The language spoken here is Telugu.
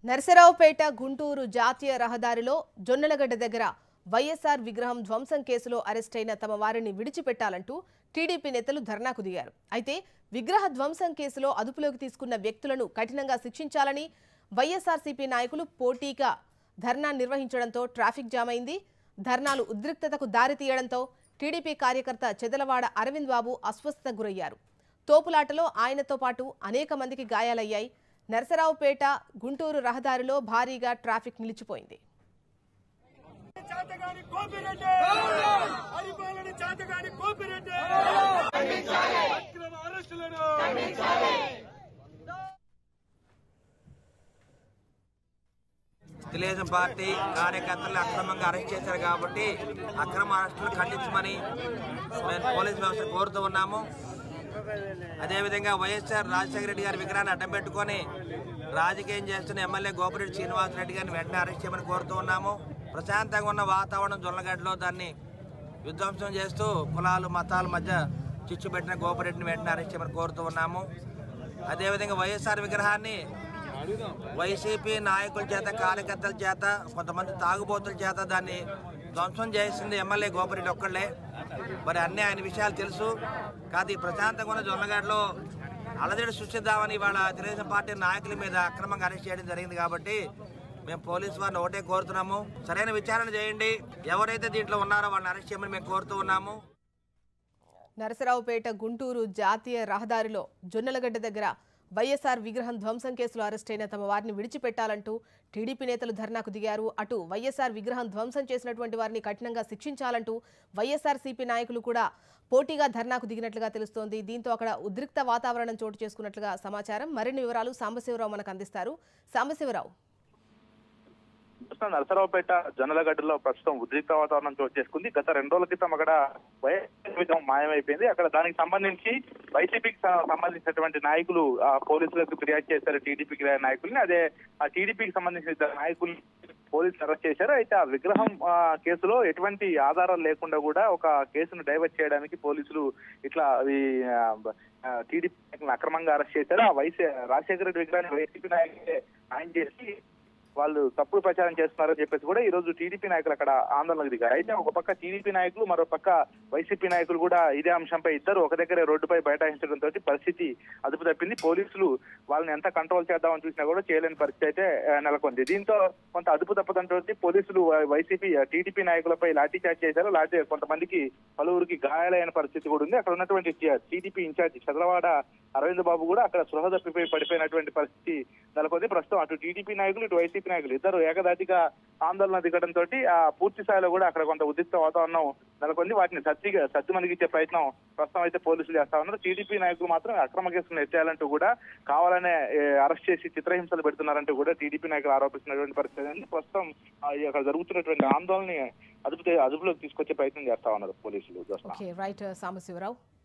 నరసరావుపేట గుంటూరు జాతీయ రహదారిలో జొన్నలగడ్డ దగ్గర వైఎస్ఆర్ విగ్రహం ధ్వంసం కేసులో అరెస్టైన తమ వారిని విడిచిపెట్టాలంటూ టీడీపీ నేతలు ధర్నాకు దిగారు అయితే విగ్రహ ధ్వంసం కేసులో అదుపులోకి తీసుకున్న వ్యక్తులను కఠినంగా శిక్షించాలని వైఎస్ఆర్సీపీ నాయకులు పోటీగా ధర్నా నిర్వహించడంతో ట్రాఫిక్ జామ్ అయింది ధర్నాలు ఉద్రిక్తతకు దారితీయడంతో టీడీపీ కార్యకర్త చెదలవాడ అరవింద్ బాబు అస్వస్థతకు గురయ్యారు తోపులాటలో ఆయనతో పాటు అనేక మందికి గాయాలయ్యాయి నరసరావుపేట గుంటూరు రహదారిలో భారీగా ట్రాఫిక్ నిలిచిపోయింది చేతగాని కోపిరెడ్డి పరిపాలన చేతగాని కోపిరెడ్డి అక్రమ అరెస్టులను తెలుగుదేశం పార్టీ కార్యకర్తలు అక్రమంగా అరెస్ట్ చేశారు కాబట్టి అక్రమ అరెస్టులు ఖండించమని మేము పోలీస్ వ్యవస్థ కోరుతూ ఉన్నాము అదేవిధంగా వైఎస్ఆర్ రాజశేఖర రెడ్డి గారి విగ్రహాన్ని అడ్డం పెట్టుకొని రాజకీయం చేస్తున్న ఎమ్మెల్యే గోపిరెడ్డి శ్రీనివాసరెడ్డి గారిని వెంటనే అరెస్ట్ చేయమని కోరుతూ ఉన్నాము ప్రశాంతంగా ఉన్న వాతావరణం జొల్లగడ్డలో దాన్ని విధ్వంసం చేస్తూ కులాలు మతాల మధ్య చిచ్చు పెట్టిన గోపిరెడ్డిని వెంటనే అరెస్ట్ చేయమని కోరుతూ ఉన్నాము అదేవిధంగా వైఎస్ఆర్ విగ్రహాన్ని వైసీపీ నాయకుల చేత కార్యకర్తల చేత కొంతమంది తాగుబోతుల చేత దాన్ని ధ్వంసం చేసింది ఎమ్మెల్యే గోపిరెడ్డి ఒక్కళ్ళే మరి అన్ని ఆయన విషయాలు తెలుసు కాదు ఈ ప్రశాంతంగా ఉన్న జొన్నగడ్డలో అలజడి సృష్టిద్దామని ఇవాళ తెలుగుదేశం పార్టీ నాయకుల మీద అక్రమంగా అరెస్ట్ చేయడం జరిగింది కాబట్టి మేము పోలీసు వారిని ఒకటే కోరుతున్నాము సరైన విచారణ చేయండి ఎవరైతే దీంట్లో ఉన్నారో వాళ్ళని అరెస్ట్ చేయమని మేము కోరుతూ ఉన్నాము నరసరావుపేట గుంటూరు జాతీయ రహదారిలో జొన్నలగడ్డ దగ్గర వైఎస్ఆర్ విగ్రహం ధ్వంసం కేసులో అరెస్టైన తమ వారిని విడిచిపెట్టాలంటూ టీడీపీ నేతలు ధర్నాకు దిగారు అటు వైఎస్ఆర్ విగ్రహం ధ్వంసం చేసినటువంటి వారిని కఠినంగా శిక్షించాలంటూ వైఎస్ఆర్ సిపి నాయకులు కూడా పోటీగా ధర్నాకు దిగినట్లుగా తెలుస్తోంది దీంతో అక్కడ ఉద్రిక్త వాతావరణం చోటు చేసుకున్నట్లుగా సమాచారం మరిన్ని వివరాలు సాంబశివరావు మనకు అందిస్తారు సాంబశివరావు ప్రస్తుతం నరసరావుపేట జొన్నలగడ్డలో ప్రస్తుతం ఉద్రిక్త వాతావరణం చోటు చేసుకుంది గత రెండు రోజుల క్రితం అక్కడ వైఎస్ విధం మాయమైపోయింది అక్కడ దానికి సంబంధించి వైసీపీకి స- సంబంధించినటువంటి నాయకులు ఆ పోలీసులకు ఫిర్యాదు చేశారు టీడీపీకి నాయకుల్ని అదే ఆ టీడీపీకి సంబంధించిన ఇద్దరు నాయకులు పోలీసులు అరెస్ట్ చేశారు అయితే ఆ విగ్రహం ఆ, కేసులో ఎటువంటి ఆధారాలు లేకుండా కూడా ఒక కేసును డైవర్ట్ చేయడానికి పోలీసులు ఇట్లా ఈ ఆ, ఆ, టీడీపీ నాయకులను అక్రమంగా అరెస్ట్ చేశారు ఆ వైసీ రాజశేఖర రెడ్డి విగ్రహాన్ని వైసీపీ నాయకులే ఆయన చేసి వాళ్ళు తప్పుడు ప్రచారం చేస్తున్నారని చెప్పేసి కూడా ఈ రోజు టీడీపీ నాయకులు అక్కడ ఆందోళనకు దిగారు అయితే ఒక పక్క టీడీపీ నాయకులు మరో పక్క వైసీపీ నాయకులు కూడా ఇదే అంశంపై ఇద్దరు ఒక దగ్గరే రోడ్డుపై బైఠాయించడంతో పరిస్థితి అదుపు తప్పింది పోలీసులు వాళ్ళని ఎంత కంట్రోల్ చేద్దామని చూసినా కూడా చేయలేని పరిస్థితి అయితే ఆ, నెలకొంది దీంతో కొంత అదుపు తప్పదంతో పోలీసులు వై- వైసీపీ ఆ, టీడీపీ నాయకులపై లాఠీ చార్జ్ చేశారు లాఠీ కొంతమందికి పలువురికి గాయాలైన పరిస్థితి కూడా ఉంది అక్కడ ఉన్నటువంటి టీడీపీ ఇన్ఛార్జ్ చంద్రవాడ అరవింద్ బాబు కూడా అక్కడ స్పృహ తప్పిపోయి పడిపోయినటువంటి పరిస్థితి నెలకొంది ప్రస్తుతం అటు టీడీపీ నాయకులు ఇటు వైసీపీ నాయకులు ఇద్దరు ఏకదాటిగా ఆందోళన దిగడం తోటి ఆ పూర్తి స్థాయిలో కూడా అక్కడ కొంత ఉద్రిక్త వాతావరణం నెలకొంది వాటిని సత్తిగా సత్తు మనిగించే ప్రయత్నం ప్రస్తుతం అయితే పోలీసులు చేస్తా ఉన్నారు టీడీపీ నాయకులు మాత్రం అక్రమ కేసులను ఎత్తేయాలంటూ కూడా కావాలనే ఏ, అరెస్ట్ చేసి చిత్రహింసలు పెడుతున్నారంటూ కూడా టీడీపీ నాయకులు ఆరోపిస్తున్నటువంటి పరిస్థితి ఉంది. ప్రస్తుతం ఆ, ఈ అక్కడ జరుగుతున్నటువంటి ఆందోళన అదుపు అదుపులోకి తీసుకొచ్చే ప్రయత్నం చేస్తా ఉన్నారు పోలీసులు చూస్తున్నాం ఓకే రైట్ సాంబశివరావు